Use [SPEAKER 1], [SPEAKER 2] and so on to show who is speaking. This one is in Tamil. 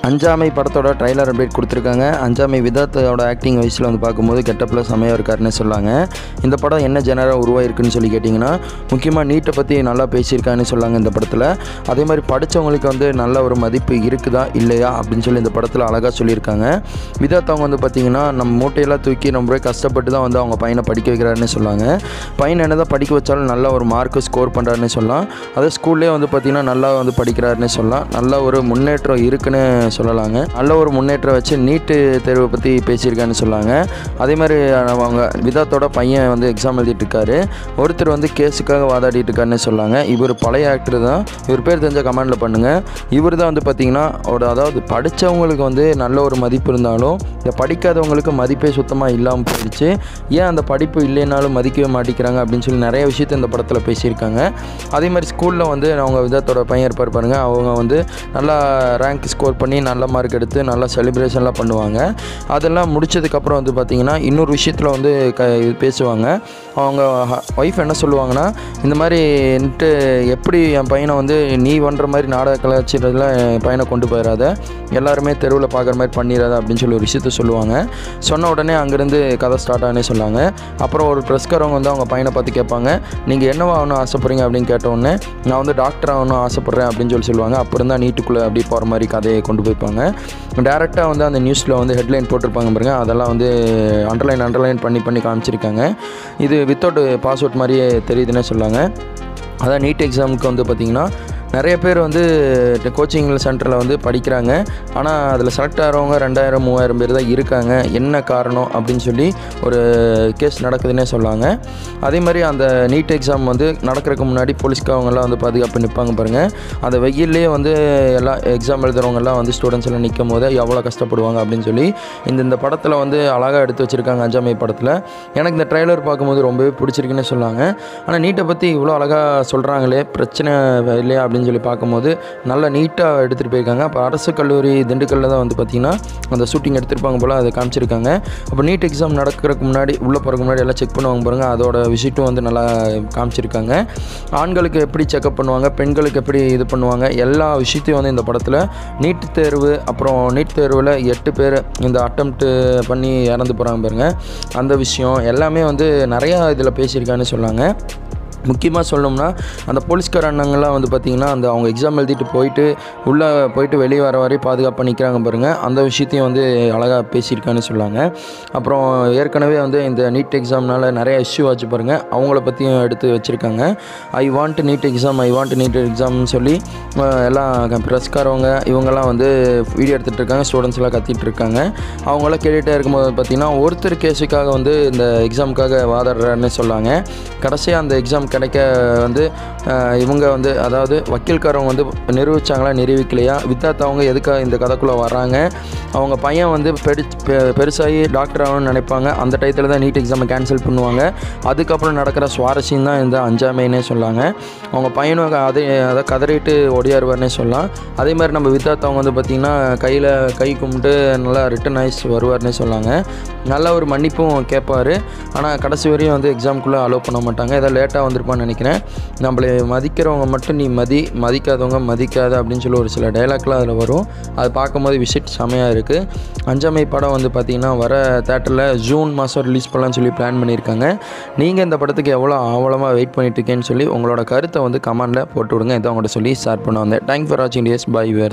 [SPEAKER 1] அஞ்சாமை படத்தோட ட்ரைலர் அப்டேட் கொடுத்துருக்காங்க அஞ்சாமை விதாத்தோட ஆக்டிங் வயசில் வந்து பார்க்கும்போது கெட்டப்பில் செமையாக இருக்காருன்னு சொல்லாங்க இந்த படம் என்ன ஜெனராக உருவாயிருக்குன்னு சொல்லி கேட்டிங்கன்னா முக்கியமாக நீட்டை பற்றி நல்லா பேசியிருக்கான்னு சொல்லாங்க இந்த படத்தில் அதே மாதிரி படித்தவங்களுக்கு வந்து நல்ல ஒரு மதிப்பு இருக்குதா இல்லையா அப்படின்னு சொல்லி இந்த படத்தில் அழகாக சொல்லியிருக்காங்க விதாத் அவங்க வந்து பார்த்திங்கன்னா நம்ம மூட்டையெல்லாம் தூக்கி ரொம்பவே கஷ்டப்பட்டு தான் வந்து அவங்க பையனை படிக்க வைக்கிறாருன்னு சொல்லாங்க பையனை என்ன தான் படிக்க வச்சாலும் நல்ல ஒரு மார்க்கு ஸ்கோர் பண்ணுறாருன்னு சொல்லலாம் அதே ஸ்கூல்லேயே வந்து பார்த்திங்கன்னா நல்லா வந்து படிக்கிறாருன்னு சொல்லலாம் நல்ல ஒரு முன்னேற்றம் இருக்குன்னு சொல்லலாங்க நல்ல ஒரு முன்னேற்றம் வச்சு நீட்டு தேர்வை பற்றி பேசியிருக்கான்னு சொல்லாங்க அதே மாதிரி அவங்க விதாத்தோட பையன் வந்து எக்ஸாம் எழுதிட்டு இருக்காரு ஒருத்தர் வந்து கேஸுக்காக வாதாடிட்டு இருக்காருன்னு சொல்லாங்க இவர் பழைய ஆக்டர் தான் இவர் பேர் தெரிஞ்ச கமெண்டில் பண்ணுங்கள் இவர் தான் வந்து பார்த்திங்கன்னா ஒரு அதாவது படித்தவங்களுக்கு வந்து நல்ல ஒரு மதிப்பு இருந்தாலும் இந்த படிக்காதவங்களுக்கு மதிப்பே சுத்தமாக இல்லாமல் போயிடுச்சு ஏன் அந்த படிப்பு இல்லைனாலும் மதிக்கவே மாட்டேங்கிறாங்க அப்படின்னு சொல்லி நிறைய விஷயத்த இந்த படத்தில் பேசியிருக்காங்க அதே மாதிரி ஸ்கூலில் வந்து அவங்க விதத்தோட பையன் இருப்பார் பாருங்க அவங்க வந்து நல்லா ரேங்க் ஸ்கோர் பண்ணி நல்ல மார்க் எடுத்து நல்லா செலிப்ரேஷன்லாம் பண்ணுவாங்க அதெல்லாம் முடிச்சதுக்கப்புறம் வந்து பார்த்திங்கன்னா இன்னொரு விஷயத்தில் வந்து க இது பேசுவாங்க அவங்க ஒய்ஃப் என்ன சொல்லுவாங்கன்னா இந்த மாதிரி என்ட்டு எப்படி என் பையனை வந்து நீ பண்ணுற மாதிரி நாடக கலாச்சாரத்தில் என் பையனை கொண்டு போயிடாத எல்லாருமே தெருவில் பார்க்குற மாதிரி பண்ணிடாத அப்படின்னு சொல்லி ஒரு விஷயத்த சொல்லுவாங்க சொன்ன உடனே அங்கேருந்து கதை ஸ்டார்ட் ஆனே சொன்னாங்க அப்புறம் ஒரு ப்ரெஸ்காரவங்க வந்து அவங்க பையனை பார்த்து கேட்பாங்க நீங்கள் என்னவா ஆகணும் ஆசைப்படுறீங்க அப்படின்னு கேட்ட உடனே நான் வந்து டாக்டர் ஆகணும் ஆசைப்பட்றேன் அப்படின்னு சொல்லி சொல்லுவாங்க அப்புறம் தான் நீட்டுக்குள்ளே அப்படி போகிற மாதிரி கதையை கொண்டு போய்ப்பாங்க டேரெக்டாக வந்து அந்த நியூஸில் வந்து ஹெட்லைன் போட்டிருப்பாங்க பாருங்க அதெல்லாம் வந்து அண்டர்லைன் அண்டர்லைன் பண்ணி பண்ணி காமிச்சிருக்காங்க இது வித்தவுட் பாஸ்வேர்ட் மாதிரியே தெரியுதுன்னே சொல்லாங்க அதான் நீட் எக்ஸாமுக்கு வந்து பார்த்திங்கன்னா நிறைய பேர் வந்து கோச்சிங் சென்டரில் வந்து படிக்கிறாங்க ஆனால் அதில் செலக்ட் ஆகிறவங்க ரெண்டாயிரம் மூவாயிரம் பேர் தான் இருக்காங்க என்ன காரணம் அப்படின்னு சொல்லி ஒரு கேஸ் நடக்குதுன்னே சொல்லாங்க அதே மாதிரி அந்த நீட் எக்ஸாம் வந்து நடக்கிறதுக்கு முன்னாடி போலீஸ்காரவங்கெல்லாம் வந்து பாதுகாப்பு நிற்பாங்க பாருங்கள் அந்த வெயில்லேயே வந்து எல்லா எக்ஸாம் எழுதுறவங்கெல்லாம் வந்து ஸ்டூடெண்ட்ஸ் எல்லாம் நிற்கும் போது எவ்வளோ கஷ்டப்படுவாங்க அப்படின்னு சொல்லி இந்த இந்த படத்தில் வந்து அழகாக எடுத்து வச்சுருக்காங்க அஞ்சாமை படத்தில் எனக்கு இந்த ட்ரைலர் பார்க்கும்போது ரொம்பவே பிடிச்சிருக்குன்னு சொன்னாங்க ஆனால் நீட்டை பற்றி இவ்வளோ அழகாக சொல்கிறாங்களே பிரச்சனை இல்லையா அப்படின்னு சொல்லி பார்க்கும்போது நல்லா நீட்டாக எடுத்துகிட்டு போயிருக்காங்க அப்போ அரசு கல்லூரி திண்டுக்கல்லில் தான் வந்து பார்த்திங்கன்னா அந்த ஷூட்டிங் எடுத்திருப்பாங்க போல் அதை காமிச்சிருக்காங்க அப்போ நீட் எக்ஸாம் நடக்கிறதுக்கு முன்னாடி உள்ளே போகிறதுக்கு முன்னாடி எல்லாம் செக் பண்ணுவாங்க பாருங்கள் அதோட விசிட்டும் வந்து நல்லா காமிச்சிருக்காங்க ஆண்களுக்கு எப்படி செக்அப் பண்ணுவாங்க பெண்களுக்கு எப்படி இது பண்ணுவாங்க எல்லா விஷயத்தையும் வந்து இந்த படத்தில் நீட் தேர்வு அப்புறம் நீட் தேர்வில் எட்டு பேர் இந்த அட்டம்ப்ட்டு பண்ணி இறந்து போகிறாங்க பாருங்கள் அந்த விஷயம் எல்லாமே வந்து நிறையா இதில் பேசியிருக்கான்னு சொன்னாங்க முக்கியமாக சொல்லணும்னா அந்த போலீஸ்கார அண்ணங்கள்லாம் வந்து பார்த்திங்கன்னா அந்த அவங்க எக்ஸாம் எழுதிட்டு போயிட்டு உள்ளே போயிட்டு வெளியே வர வரையும் பாதுகாப்பாக நிற்கிறாங்க பாருங்கள் அந்த விஷயத்தையும் வந்து அழகாக பேசியிருக்கான்னு சொல்லாங்க அப்புறம் ஏற்கனவே வந்து இந்த நீட் எக்ஸாம்னால நிறைய இஷ்யூ ஆச்சு பாருங்கள் அவங்கள பற்றியும் எடுத்து வச்சுருக்காங்க I want NEET exam I want NEET எக்ஸாம்னு சொல்லி அஹ், எல்லாம் ப்ரெஸ்காரவங்க இவங்கெல்லாம் வந்து வீடியோ எடுத்துகிட்டு இருக்காங்க ஸ்டூடெண்ட்ஸ் எல்லாம் கத்திட்டு இருக்காங்க அவங்களாம் கேட்டுகிட்டே இருக்கும்போது பார்த்திங்கன்னா ஒருத்தர் கேஸுக்காக வந்து இந்த எக்ஸாமுக்காக வாதாடுறாருன்னு சொல்லாங்க கடைசியாக அந்த எக்ஸாம் கிடைக்க வந்து அஹ், இவங்க வந்து அதாவது வக்கீல்காரவங்க வந்து நிரூபிச்சாங்களா நிரூபிக்கலையா வித்தாத் அவங்க எதுக்காக இந்த கதைக்குள்ளே வராங்க அவங்க பையன் வந்து பெரு பெ- பெருசாகி டாக்டர் ஆகணும்னு நினைப்பாங்க அந்த டயத்தில் தான் நீட் எக்ஸாமை கேன்சல் பண்ணுவாங்க அதுக்கப்புறம் நடக்கிற சுவாரஸ்யம் தான் இந்த அஞ்சாமைன்னே சொல்லாங்க அவங்க பையனும் அதை அதை கதறிட்டு ஒடியாருவார்னே சொல்லலாம் அதே மாதிரி நம்ம வித்தாத் அவங்க வந்து பார்த்திங்கன்னா கையில் கை கும்பிட்டு நல்லா ரிட்டன் ஆயிஸ் வருவார்னே சொல்லாங்க நல்ல ஒரு மன்னிப்பும் கேட்பார் ஆனால் கடைசி வரையும் வந்து எக்ஸாம்குள்ளே அலோவ் பண்ண மாட்டாங்க ஏதாவது லேட்டாக வந்திருப்பான்னு நினைக்கிறேன் நம்மளை மதிக்கிறவங்க மட்டும் நீ மதி மதிக்காதவங்க மதிக்காத அப்படின்னு சொல்லி ஒரு சில டைலாக்லாம் அதில் வரும் அது பார்க்கும்போது விசிட் செமையாக இருக்குது அஞ்சாமை படம் வந்து பார்த்திங்கன்னா வர தேட்டரில் ஜூன் மாதம் ரிலீஸ் பண்ணலாம்னு சொல்லி பிளான் பண்ணியிருக்காங்க நீங்கள் இந்த படத்துக்கு எவ்வளோ ஆவலமாக வெயிட் பண்ணிட்டு இருக்கேன்னு சொல்லி உங்களோட கருத்தை வந்து கமெண்டில் போட்டு விடுங்க இதை உங்கள்கிட்ட சொல்லி ஷேர் பண்ண வந்தேன் தேங்க் ஃபார் வாட்சிங் டிஎஸ் பை வேர்